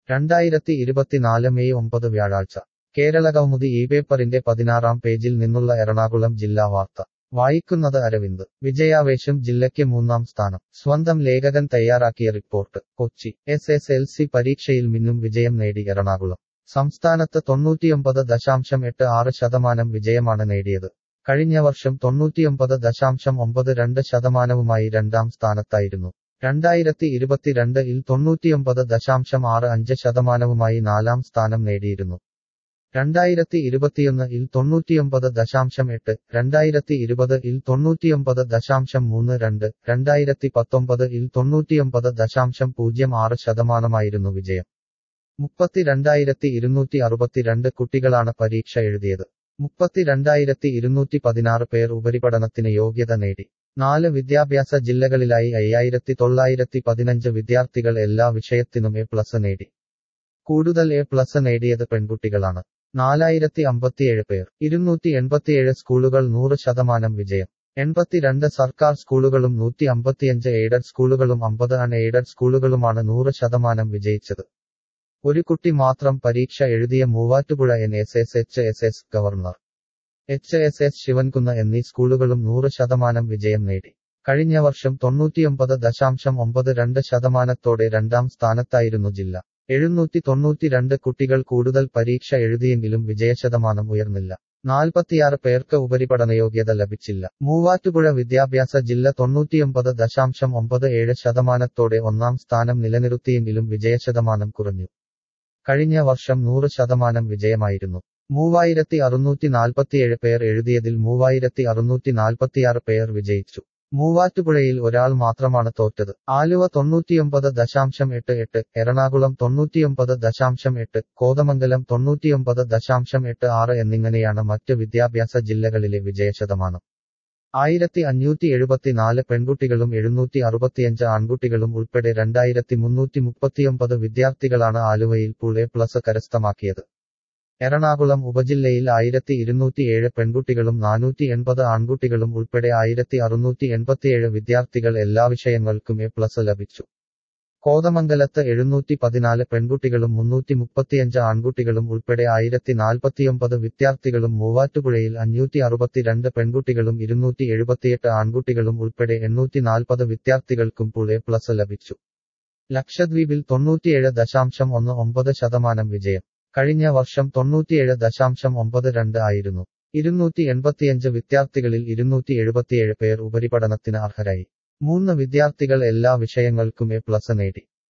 രണ്ടായിരത്തി ഇരുപത്തിനാല് മെയ് ഒമ്പത് വ്യാഴാഴ്ച കേരളകൗമുദി ഈ പേപ്പറിന്റെ പതിനാറാം പേജിൽ നിന്നുള്ള എറണാകുളം ജില്ലാ വാർത്ത വായിക്കുന്നത് അരവിന്ദ് വിജയാവേശം ജില്ലയ്ക്ക് മൂന്നാം സ്ഥാനം സ്വന്തം ലേഖകൻ തയ്യാറാക്കിയ report Kochi S S L C പരീക്ഷയിൽ മിന്നും വിജയം നേടി എറണാകുളം സംസ്ഥാനത്ത് തൊണ്ണൂറ്റിയൊമ്പത് ദശാംശം എട്ട് ആറ് ശതമാനം വിജയമാണ് നേടിയത് കഴിഞ്ഞ വർഷം തൊണ്ണൂറ്റിയൊമ്പത് ദശാംശം ഒമ്പത് രണ്ട് ശതമാനവുമായി രണ്ടാം സ്ഥാനത്തായിരുന്നു രണ്ടായിരത്തി ഇരുപത്തിരണ്ട് ഇൽ തൊണ്ണൂറ്റിയൊമ്പത് ദശാംശം ആറ് അഞ്ച് ശതമാനവുമായി നാലാം സ്ഥാനം നേടിയിരുന്നു രണ്ടായിരത്തി ഇരുപത്തിയൊന്ന് ഇൽ തൊണ്ണൂറ്റിയൊമ്പത് ദശാംശം എട്ട് രണ്ടായിരത്തി ഇരുപത് ഇൽ തൊണ്ണൂറ്റിയൊമ്പത് ദശാംശം മൂന്ന് രണ്ട് രണ്ടായിരത്തി പത്തൊമ്പത് ഇൽ തൊണ്ണൂറ്റിയൊമ്പത് ദശാംശം പൂജ്യം ആറ് ശതമാനമായിരുന്നു വിജയം മുപ്പത്തിരണ്ടായിരത്തി ഇരുന്നൂറ്റി അറുപത്തിരണ്ട് കുട്ടികളാണ് പരീക്ഷ എഴുതിയത് മുപ്പത്തിരണ്ടായിരത്തി ഇരുന്നൂറ്റി പതിനാറ് പേർ ഉപരിപഠനത്തിന് യോഗ്യത നേടി നാല് വിദ്യാഭ്യാസ ജില്ലകളിലായി അയ്യായിരത്തി തൊള്ളായിരത്തി പതിനഞ്ച് വിദ്യാർത്ഥികൾ എല്ലാ വിഷയത്തിനും എ പ്ലസ് നേടി കൂടുതൽ എ പ്ലസ് നേടിയത് പെൺകുട്ടികളാണ് നാലായിരത്തി അമ്പത്തിയേഴ് പേർ ഇരുന്നൂറ്റി എൺപത്തിയേഴ് സ്കൂളുകൾ നൂറ് ശതമാനം വിജയം എൺപത്തിരണ്ട് സർക്കാർ സ്കൂളുകളും നൂറ്റി അമ്പത്തിയഞ്ച് എയ്ഡഡ് സ്കൂളുകളും അമ്പത് അൺ എയ്ഡഡ് സ്കൂളുകളുമാണ് നൂറ് ശതമാനം വിജയിച്ചത് ഒരു കുട്ടി മാത്രം പരീക്ഷ എഴുതിയ Muvattupuzha N S S H S S governor H S S Sivankunnu എന്നീ സ്കൂളുകളും നൂറ് ശതമാനം വിജയം നേടി കഴിഞ്ഞ വർഷം തൊണ്ണൂറ്റിയൊമ്പത് ദശാംശം ഒമ്പത് രണ്ട് ശതമാനത്തോടെ രണ്ടാം സ്ഥാനത്തായിരുന്നു ജില്ല എഴുന്നൂറ്റി തൊണ്ണൂറ്റിരണ്ട് കുട്ടികൾ കൂടുതൽ പരീക്ഷ എഴുതിയെങ്കിലും വിജയശതമാനം ഉയർന്നില്ല നാൽപ്പത്തിയാറ് പേർക്ക് ഉപരിപഠനയോഗ്യത ലഭിച്ചില്ല മൂവാറ്റുപുഴ വിദ്യാഭ്യാസ ജില്ല തൊണ്ണൂറ്റിയൊമ്പത് ദശാംശം ഒമ്പത് ഏഴ് ശതമാനത്തോടെ ഒന്നാം സ്ഥാനം നിലനിർത്തിയെങ്കിലും വിജയശതമാനം കുറഞ്ഞു കഴിഞ്ഞ വർഷം നൂറ് ശതമാനം വിജയമായിരുന്നു മൂവായിരത്തി അറുന്നൂറ്റി നാൽപ്പത്തിയേഴ് പേർ എഴുതിയതിൽ മൂവായിരത്തി അറുന്നൂറ്റി നാൽപ്പത്തിയാറ് പേർ വിജയിച്ചു മൂവാറ്റുപുഴയിൽ ഒരാൾ മാത്രമാണ് തോറ്റത് ആലുവ തൊണ്ണൂറ്റിയൊമ്പത് ദശാംശം എട്ട് എട്ട് എറണാകുളം തൊണ്ണൂറ്റിയൊമ്പത് ദശാംശം എട്ട് കോതമംഗലം തൊണ്ണൂറ്റിയൊമ്പത് ദശാംശം എട്ട് ആറ് എന്നിങ്ങനെയാണ് മറ്റ് വിദ്യാഭ്യാസ ജില്ലകളിലെ വിജയശതമാനം ആയിരത്തി അഞ്ഞൂറ്റി എഴുപത്തിനാല് പെൺകുട്ടികളും എഴുന്നൂറ്റി അറുപത്തിയഞ്ച് ആൺകുട്ടികളും ഉൾപ്പെടെ രണ്ടായിരത്തി മുന്നൂറ്റി മുപ്പത്തിയൊമ്പത് വിദ്യാർത്ഥികളാണ് ആലുവയിൽ പൂൾ എ പ്ലസ് കരസ്ഥമാക്കിയത് എറണാകുളം ഉപജില്ലയിൽ ആയിരത്തി ഇരുന്നൂറ്റിയേഴ് പെൺകുട്ടികളും നാനൂറ്റി എൺപത് ആൺകുട്ടികളും ഉൾപ്പെടെ ആയിരത്തി അറുന്നൂറ്റി എൺപത്തിയേഴ് വിദ്യാർത്ഥികൾ എല്ലാ വിഷയങ്ങൾക്കും എ പ്ലസ് ലഭിച്ചു കോതമംഗലത്ത് എഴുന്നൂറ്റി പതിനാല് പെൺകുട്ടികളും മുന്നൂറ്റി മുപ്പത്തിയഞ്ച് ആൺകുട്ടികളും ഉൾപ്പെടെ ആയിരത്തി നാൽപ്പത്തിയൊമ്പത് വിദ്യാർത്ഥികളും മൂവാറ്റുപുഴയിൽ അഞ്ഞൂറ്റി അറുപത്തിരണ്ട് പെൺകുട്ടികളും ഇരുന്നൂറ്റി എഴുപത്തിയെട്ട് ആൺകുട്ടികളും ഉൾപ്പെടെ എണ്ണൂറ്റി നാൽപ്പത് വിദ്യാർത്ഥികൾക്കും പൂൾ എ പ്ലസ് ലഭിച്ചു ലക്ഷദ്വീപിൽ തൊണ്ണൂറ്റിയേഴ് ദശാംശം ഒന്ന് ഒമ്പത് ശതമാനം വിജയം കഴിഞ്ഞ വർഷം തൊണ്ണൂറ്റിയേഴ് ദശാംശം ഒമ്പത് രണ്ട് ആയിരുന്നു ഇരുന്നൂറ്റി എൺപത്തിയഞ്ച് വിദ്യാർത്ഥികളിൽ ഇരുന്നൂറ്റി എഴുപത്തിയേഴ് പേർ ഉപരിപഠനത്തിന് അർഹരായി മൂന്ന് വിദ്യാർത്ഥികൾ എല്ലാ വിഷയങ്ങൾക്കും എ പ്ലസ് നേടി